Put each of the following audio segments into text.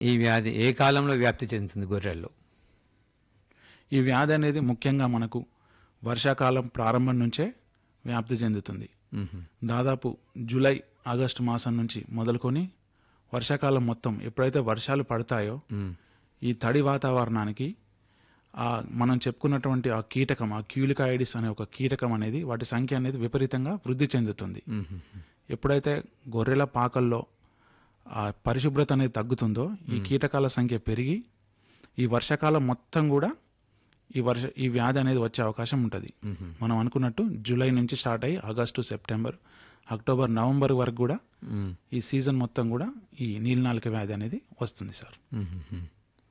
ఈ వ్యాధి ఏ కాలంలో వ్యాప్తి చెందుతుంది గొర్రెల్లో ఈ వ్యాధి అనేది ముఖ్యంగా మనకు వర్షాకాలం ప్రారంభం నుంచే వ్యాప్తి చెందుతుంది మ్మ్. దాదాపు జూలై ఆగస్టు మాసం నుంచి మొదలుకొని వర్షాకాలం మొత్తం ఎప్పుడైతే వర్షాలు పడతాయో మ్మ్. ఈ తడి వాతావరణానికి ఆ మనం చెప్పుకున్నటువంటి ఆ కీటకం ఆ క్యూలికాయిడిస్ అనే ఒక కీటకం అనేది వాటి సంఖ్య అనేది విపరీతంగా వృద్ధి చెందుతుంది మ్మ్. ఎప్పుడైతే గొర్రెల పాకల్లో ఆ పరిశుభ్రత అనేది తగ్గుతుందో ఈ కీటకాల సంఖ్య పెరిగి ఈ వర్షాకాలం మొత్తం కూడా ఈ వర్ష ఈ వ్యాధి అనేది వచ్చే అవకాశం ఉంటుంది మ్మ్. మనం అనుకున్నట్టు జూలై నుంచి స్టార్ట్ అయ్యి ఆగస్టు సెప్టెంబర్ అక్టోబర్ నవంబర్ వరకు కూడా మ్మ్. ఈ సీజన్ మొత్తం కూడా ఈ నీలినాలిక వ్యాధి అనేది వస్తుంది సార్ మ్మ్.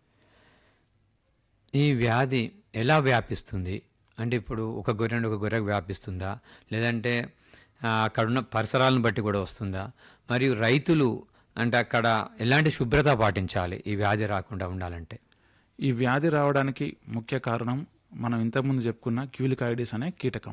ఈ వ్యాధి ఎలా వ్యాపిస్తుంది అంటే ఇప్పుడు ఒక గొర్రె నుండి ఒక గొర్రెకు వ్యాపిస్తుందా లేదంటే ఆ, అక్కడున్న పరిసరాలను బట్టి కూడా వస్తుందా మరియు రైతులు అంటే అక్కడ ఎలాంటి శుభ్రత పాటించాలి ఈ వ్యాధి రాకుండా ఉండాలంటే ఈ వ్యాధి రావడానికి ముఖ్య కారణం మనం ఇంతకుముందు చెప్పుకున్న క్యూలికాయిడిస్ అనే కీటకం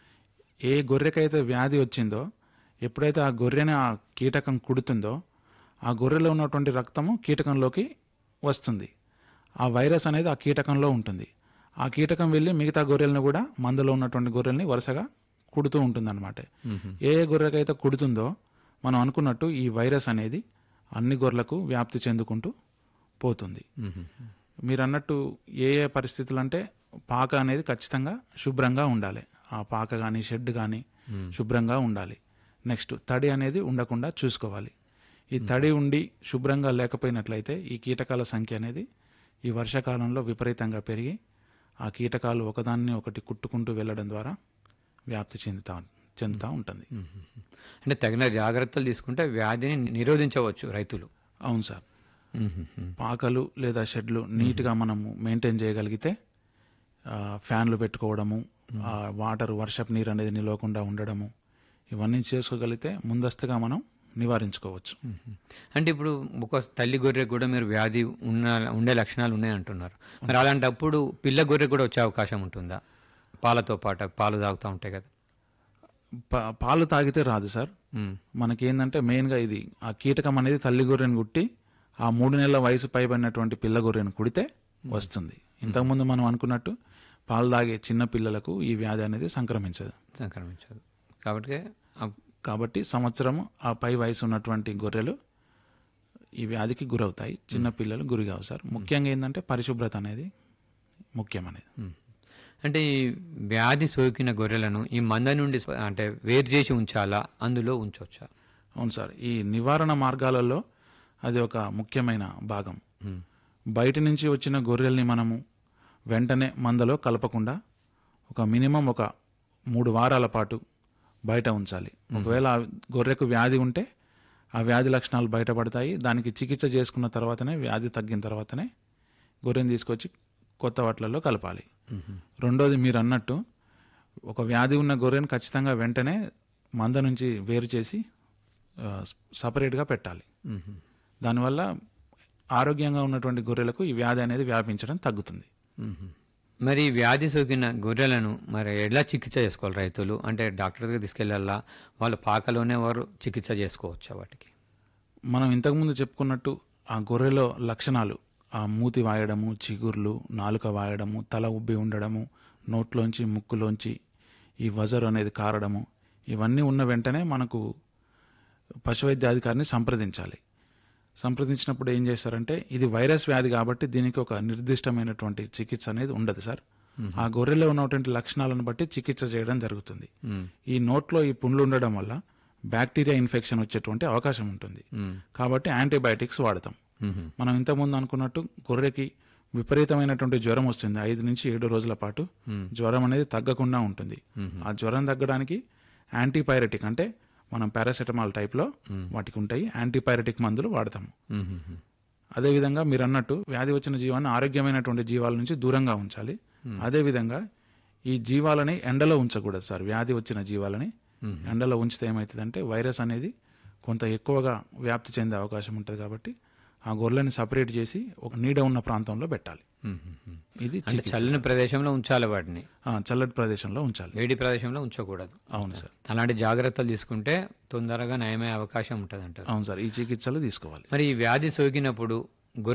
ఏ గొర్రెకైతే వ్యాధి వచ్చిందో ఎప్పుడైతే ఆ గొర్రెని ఆ కీటకం కుడుతుందో ఆ గొర్రెలో ఉన్నటువంటి రక్తము కీటకంలోకి వస్తుంది ఆ వైరస్ అనేది ఆ కీటకంలో ఉంటుంది ఆ కీటకం వెళ్ళి మిగతా గొర్రెలను కూడా మందులో ఉన్నటువంటి గొర్రెల్ని వరుసగా కుడుతూ ఉంటుంది అనమాట ఏ ఏ గొర్రెకైతే కుడుతుందో మనం అనుకున్నట్టు ఈ వైరస్ అనేది అన్ని గొర్రెలకు వ్యాప్తి చెందుకుంటూ పోతుంది మీరు అన్నట్టు ఏ ఏ పరిస్థితులు అంటే పాక అనేది ఖచ్చితంగా శుభ్రంగా ఉండాలి ఆ పాక కానీ షెడ్ కానీ శుభ్రంగా ఉండాలి నెక్స్ట్ తడి అనేది ఉండకుండా చూసుకోవాలి ఈ తడి ఉండి శుభ్రంగా లేకపోయినట్లయితే ఈ కీటకాల సంఖ్య అనేది ఈ వర్షాకాలంలో విపరీతంగా పెరిగి ఆ కీటకాలు ఒకదాన్ని ఒకటి కుట్టుకుంటూ వెళ్ళడం ద్వారా వ్యాప్తి చెందుతా చెందుతూ ఉంటుంది అంటే తగిన జాగ్రత్తలు తీసుకుంటే వ్యాధిని నిరోధించవచ్చు రైతులు అవును సార్ మ్మ్. పాకలు లేదా షెడ్లు నీట్గా మనము మెయింటైన్ చేయగలిగితే ఆ, ఫ్యాన్లు పెట్టుకోవడము ఆ, వాటర్ వర్షపు నీరు అనేది నిలవకుండా ఉండడము ఇవన్నీ చేసుకోగలిగితే ముందస్తుగా మనం నివారించుకోవచ్చు మ్మ్. అంటే ఇప్పుడు ఒక తల్లి గొర్రె కూడా మీరు వ్యాధి ఉన్న ఉండే లక్షణాలు ఉన్నాయి అంటున్నారు మరి అలాంటప్పుడు పిల్ల గొర్రె కూడా వచ్చే అవకాశం ఉంటుందా పాలతో పాటు పాలు తాగుతూ ఉంటాయి కదా పా- పాలు తాగితే రాదు సార్ మ్మ్. మనకేందంటే మెయిన్గా ఇది ఆ కీటకం అనేది తల్లి గొర్రెను కుట్టి ఆ మూడు నెలల వయసు పైబడినటువంటి పిల్ల గొర్రెను కుడితే వస్తుంది ఇంతకుముందు మనం అనుకున్నట్టు పాలు తాగే చిన్న పిల్లలకు ఈ వ్యాధి అనేది సంక్రమించదు సంక్రమించదు కాబట్టి ఆ- కాబట్టి సంవత్సరం ఆ పై వయసు ఉన్నటువంటి గొర్రెలు ఈ వ్యాధికి గురవుతాయి చిన్న పిల్లలు గురి కావు సార్ ముఖ్యంగా ఏంటంటే పరిశుభ్రత అనేది ముఖ్యమనేది మ్మ్. అంటే ఈ వ్యాధి సోకిన గొర్రెలను ఈ మంద నుండి స్వ- అంటే వేరు చేసి ఉంచాలా అందులో ఉంచవచ్చా అవును సార్ ఈ నివారణ మార్గాలలో అది ఒక ముఖ్యమైన భాగం మ్మ్. బయట నుంచి వచ్చిన గొర్రెల్ని మనము వెంటనే మందలో కలపకుండా ఒక మినిమం ఒక మూడు వారాల పాటు బయట ఉంచాలి ఒకవేళ ఆ గొర్రెకు వ్యాధి ఉంటే ఆ వ్యాధి లక్షణాలు బయటపడతాయి దానికి చికిత్స చేసుకున్న తర్వాతనే వ్యాధి తగ్గిన తర్వాతనే గొర్రెని తీసుకొచ్చి కొత్త వాటిలలో కలపాలి మ్మ్. రెండోది మీరు అన్నట్టు ఒక వ్యాధి ఉన్న గొర్రెను ఖచ్చితంగా వెంటనే మంద నుంచి వేరు చేసి ఆ, సపరేట్గా పెట్టాలి మ్మ్. దానివల్ల ఆరోగ్యంగా ఉన్నటువంటి గొర్రెలకు ఈ వ్యాధి అనేది వ్యాపించడం తగ్గుతుంది మ్మ్. మరి ఈ వ్యాధి సోకిన గొర్రెలను మరి ఎలా చికిత్స చేసుకోవాలి రైతులు అంటే డాక్టర్ దగ్గర తీసుకెళ్ళాలా వాళ్ళు పాకలోనే వారు చికిత్స చేసుకోవచ్చా వాటికి మనం ఇంతకుముందు చెప్పుకున్నట్టు ఆ గొర్రెలో లక్షణాలు ఆ మూతి వాయడము చిగుర్లు నాలుక వాయడము తల ఉబ్బి ఉండడము నోట్లోంచి ముక్కులోంచి ఈ వజరు అనేది కారడము ఇవన్నీ ఉన్న వెంటనే మనకు పశువైద్యాధికారిని సంప్రదించాలి సంప్రదించినప్పుడు ఏం చేస్తారంటే ఇది వైరస్ వ్యాధి కాబట్టి దీనికి ఒక నిర్దిష్టమైనటువంటి చికిత్స అనేది ఉండదు సార్ ఆ గొర్రెలో ఉన్నటువంటి లక్షణాలను బట్టి చికిత్స చేయడం జరుగుతుంది మ్మ్. ఈ నోట్లో ఈ పుండ్లు ఉండడం వల్ల బ్యాక్టీరియా ఇన్ఫెక్షన్ వచ్చేటువంటి అవకాశం ఉంటుంది మ్మ్. కాబట్టి యాంటీబయాటిక్స్ వాడతాం మ్మ్. మనం ఇంతకుముందు అనుకున్నట్టు గొర్రెకి విపరీతమైనటువంటి జ్వరం వస్తుంది ఐదు నుంచి ఏడు రోజుల పాటు మ్మ్. జ్వరం అనేది తగ్గకుండా ఉంటుంది మ్మ్. ఆ జ్వరం తగ్గడానికి యాంటీపైరటిక్ అంటే మనం పారాసెటమాల్ టైప్లో వాటికి ఉంటాయి యాంటీపైరటిక్ మందులు వాడతాము మ్మ్. అదేవిధంగా మీరు అన్నట్టు వ్యాధి వచ్చిన జీవాన్ని ఆరోగ్యమైనటువంటి జీవాల నుంచి దూరంగా ఉంచాలి అదేవిధంగా ఈ జీవాలని ఎండలో ఉంచకూడదు సార్ వ్యాధి వచ్చిన జీవాలని ఎండలో ఉంచితే ఏమవుతుందంటే వైరస్ అనేది కొంత ఎక్కువగా వ్యాప్తి చెందే అవకాశం ఉంటుంది కాబట్టి ఆ గొర్రెని సపరేట్ చేసి ఒక నీడ ఉన్న ప్రాంతంలో పెట్టాలి మ్మ్. ఇది అంటే చల్లని ప్రదేశంలో ఉంచాలి వాటిని ఆ, చల్లటి ప్రదేశంలో ఉంచాలి వేడి ప్రదేశంలో ఉంచకూడదు అవును సార్ అలాంటి జాగ్రత్తలు తీసుకుంటే తొందరగా నయమయ్యే అవకాశం ఉంటుంది అంటారు అవును సార్ ఈ చికిత్సలు తీసుకోవాలి మరి ఈ వ్యాధి సోకినప్పుడు